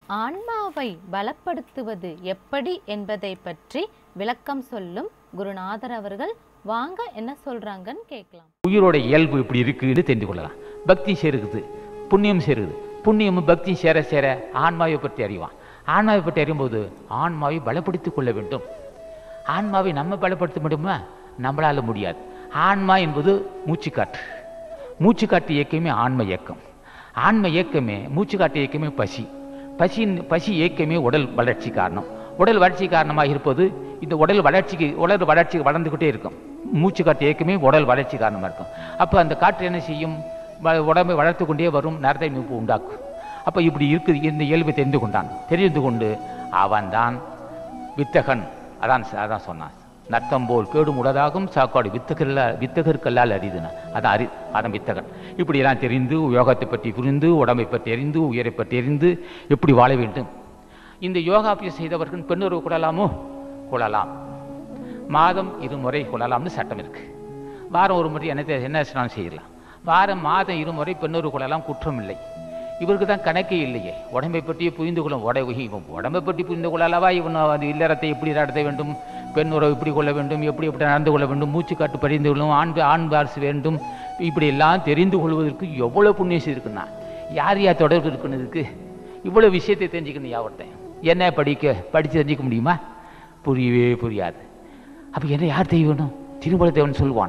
ஆன்மாவை பலப்படுத்துவது எப்படி என்பதை பற்றி விளக்கம் சொல்லும் குருநாதர் அவர்கள் வாங்க என்ன சொல்றாங்கன்னு கேட்கலாம் உயிரோட இயல்பு இப்படி இருக்குன்னு தெரிந்து கொள்ளலாம் பக்தி சேருகுது புண்ணியம் சேருகுது புண்ணியமும் பக்தி சேர சேர ஆன்மாவை பற்றி அறிவான் ஆன்மாவை பற்றி அறியும்போது ஆன்மாவை பலப்படுத்திக் கொள்ள வேண்டும் ஆன்மாவை நம்ம பலப்படுத்த முடியுமா நம்மளால முடியாது ஆன்மா என்பது மூச்சுக்காற்று மூச்சுக்காற்று இயக்கமே ஆன்ம இயக்கம் ஆன்ம இயக்கமே மூச்சுக்காற்று இயக்கமே பசி பசியின் பசி இயக்கமே உடல் வளர்ச்சி காரணம் உடல் வளர்ச்சி காரணமாக இருப்பது இந்த உடல் வளர்ச்சிக்கு உடல் வளர்ச்சி வளர்ந்துக்கிட்டே இருக்கும் மூச்சுக்காற்று இயக்கமே உடல் வளர்ச்சி காரணமாக இருக்கும் அப்போ அந்த காற்று என்ன செய்யும் வ- உடம்பை வளர்த்து கொண்டே வரும் நரத்தை மீட்பு உண்டாக்கும் அப்போ இப்படி இருக்குது இந்த இயல்பை தெரிந்து கொண்டான் தெரிந்து கொண்டு அவன்தான் வித்தகன் அதான் ச- அதான் சொன்னான் நத்தம் போல் கேடும் உடதாகும் சாக்காடு வித்தகர்ல வித்தகருக்கல்லால் அரிதுன அதான் அறி அதான் வித்தகன் இப்படியெல்லாம் தெரிந்து யோகத்தை பற்றி புரிந்து உடம்பை பற்றி அறிந்து உயிரை பற்றி அறிந்து எப்படி வாழ வேண்டும் இந்த யோகாபியம் செய்தவர்கள் பெண்ணுறவு கொள்ளலாமோ கொள்ளலாம் மாதம் இருமுறை கொள்ளலாம்னு சட்டம் இருக்கு வாரம் ஒரு முறை என்ன தே- என்ன வேணாலும் செய்யலாம் வாரம் மாதம் இருமுறை பெண்ணொரு கொள்ளலாம் குற்றம் இல்லை இவருக்கு தான் கணக்கே இல்லையே உடம்பை பற்றியே புரிந்து கொள்ளும் உட இவன் உடம்பை பற்றி புரிந்து கொள்ளலவா இவன் அது இல்லறத்தை எப்படி நடத்த வேண்டும் பெண் உறவு இப்படி கொள்ள வேண்டும் எப்படி எப்படி நடந்து கொள்ள வேண்டும் மூச்சு காட்டு பறிந்து கொள்ளும் ஆண் ஆண் வாரிசு வேண்டும் இப்படி எல்லாம் தெரிந்து கொள்வதற்கு எவ்வளோ புண்ணியம் இருக்குன்னா யார் யார் தொடர்பு இருக்குன்னு இருக்கு இவ்வளோ விஷயத்தை தெரிஞ்சுக்கணும் யாவர்கிட்ட என்ன படிக்க படித்து தெரிஞ்சுக்க முடியுமா புரியவே புரியாது அப்போ என்ன யார் தெய்வனும் திருமல தேவன் சொல்வான்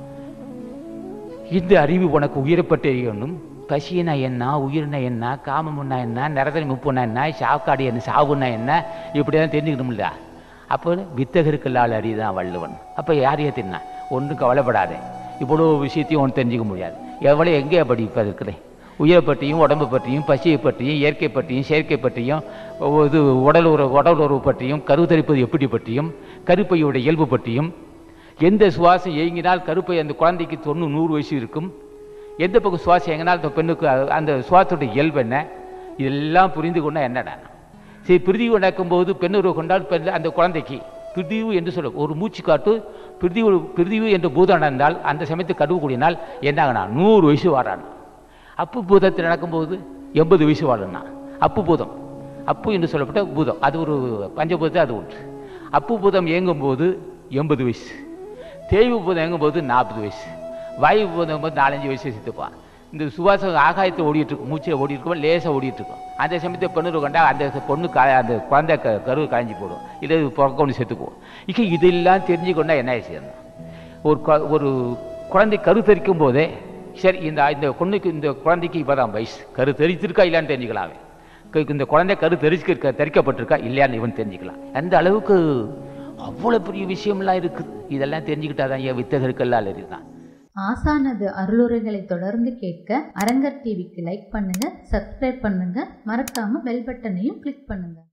இந்த அறிவு உனக்கு உயிரப்பட்டு அறியணும் பசினா என்ன உயிர்னா என்ன காமம்னா என்ன நிறதல் முப்புனா என்ன சாக்காடு என்ன சாவுன்னா என்ன இப்படிதான் தெரிஞ்சுக்கணும்ல அப்போ வித்தகருக்கல்லால் அறிதான் வள்ளுவன் அப்போ யாரையே தின்னா ஒன்றும் கவலைப்படாதே இவ்வளோ விஷயத்தையும் ஒன்று தெரிஞ்சுக்க முடியாது எவ்வளோ எங்கே படிப்பதற்கிறேன் உயிரை பற்றியும் உடம்பு பற்றியும் பசியை பற்றியும் இயற்கை பற்றியும் செயற்கை பற்றியும் இது உடல் உறவு உடல் உறவு பற்றியும் கருத்தரிப்பது எப்படி பற்றியும் கருப்பையோட இயல்பு பற்றியும் எந்த சுவாசம் இயங்கினால் கருப்பை அந்த குழந்தைக்கு தொண்ணூறு நூறு வயசு இருக்கும் எந்த பக்கம் சுவாசம் இயங்கினால் அந்த பெண்ணுக்கு அ- அந்த சுவாசத்தோட இயல்பு என்ன இதெல்லாம் புரிந்து கொண்டா என்னடா சரி பிரிதிவு நடக்கும்போது பெண்ணுறவு கொண்டால் பெண் அந்த குழந்தைக்கு பிரிதிவு என்று சொல்ல ஒரு மூச்சு காட்டு பிரிதிவு பிரிதிவு என்று பூதம் நடந்தால் அந்த சமயத்துக்கு கடுவு கூடினால் என்னாகனா நூறு வயசு வாரானா அப்பு பூதத்தில் நடக்கும்போது எண்பது வயசு வாழனா அப்பு பூதம் அப்பு என்று சொல்லப்பட்ட பூதம் அது ஒரு பஞ்சபூதத்தை அது ஒன்று அப்பு பூதம் இயங்கும்போது எண்பது வயசு தேய்வு பூதம் இயங்கும்போது நாற்பது வயசு வாயு பூதம் போது நாலஞ்சு வயசு செத்துப்பான் இந்த சுவாசம் ஆகாயத்தை ஓடிட்டு இருக்கும் மூச்சில் ஓடிட்டு இருக்கும் லேசாக ஓடிட்டு இருக்கும் அந்த சமயத்தை பெண்ணு கண்டா அந்த பொண்ணு கா அந்த குழந்தை க கரு காய்ஞ்சி போடும் இல்லை பிறக்கொண்டு செத்து போகும் இங்கே இதெல்லாம் தெரிஞ்சுக்கொண்டா என்ன செய்யணும் ஒரு கொ- ஒரு குழந்தை கரு தரிக்கும் போதே சரி இந்த இந்த பொண்ணுக்கு இந்த குழந்தைக்கு இப்போதான் வயசு கரு தரித்திருக்கா இல்லையான்னு தெரிஞ்சுக்கலாமே க- இந்த குழந்தை கரு தரிச்சிருக்க தரிக்கப்பட்டிருக்கா இல்லையான்னு இவன் தெரிஞ்சுக்கலாம் அந்த அளவுக்கு அவ்வளோ பெரிய விஷயம்லாம் இருக்குது இதெல்லாம் தெரிஞ்சுக்கிட்டாதான் ஏன் வித்தகருக்கெல்லாம் இருக்குதான் ஆசானது அருளுரைகளை தொடர்ந்து கேட்க அரங்கர் டிவிக்கு லைக் பண்ணுங்க சப்ஸ்கிரைப் பண்ணுங்க மறக்காம பெல் பட்டனையும் கிளிக் பண்ணுங்க